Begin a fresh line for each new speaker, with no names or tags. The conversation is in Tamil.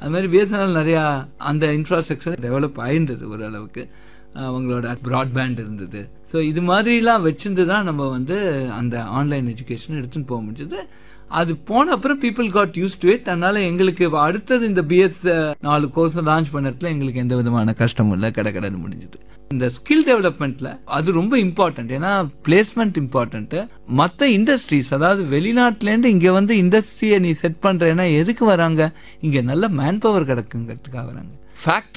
அது மாதிரி பிஎஸ்என்எல் நிறையா அந்த இன்ஃப்ராஸ்ட்ரக்சர் டெவலப் ஆயிருந்தது ஓரளவுக்கு அவங்களோட ப்ராட்பேண்ட் இருந்தது ஸோ இது மாதிரிலாம் வச்சிருந்து தான் நம்ம வந்து அந்த ஆன்லைன் எஜுகேஷன் எடுத்துன்னு போக முடிஞ்சது அது போன அப்புறம் people got used to it அதனால எங்களுக்கு அடுத்தது இந்த பிஎஸ் நாலு கோர்ஸ் லான்ச் பண்ணதுல எங்களுக்கு எந்த விதமான கஷ்டமும் இல்லை கடை கடைன்னு முடிஞ்சது இந்த ஸ்கில் டெவலப்மெண்ட்ல அது ரொம்ப இம்பார்ட்டன்ட் ஏன்னா பிளேஸ்மெண்ட் இம்பார்ட்டன்ட் மற்ற இண்டஸ்ட்ரீஸ் அதாவது வெளிநாட்டுலேருந்து இங்கே வந்து இண்டஸ்ட்ரியை நீ செட் பண்றேன்னா எதுக்கு வராங்க இங்கே நல்ல மேன் பவர் கிடக்குங்கிறதுக்காக வராங்க ஃபேக்ட்ரி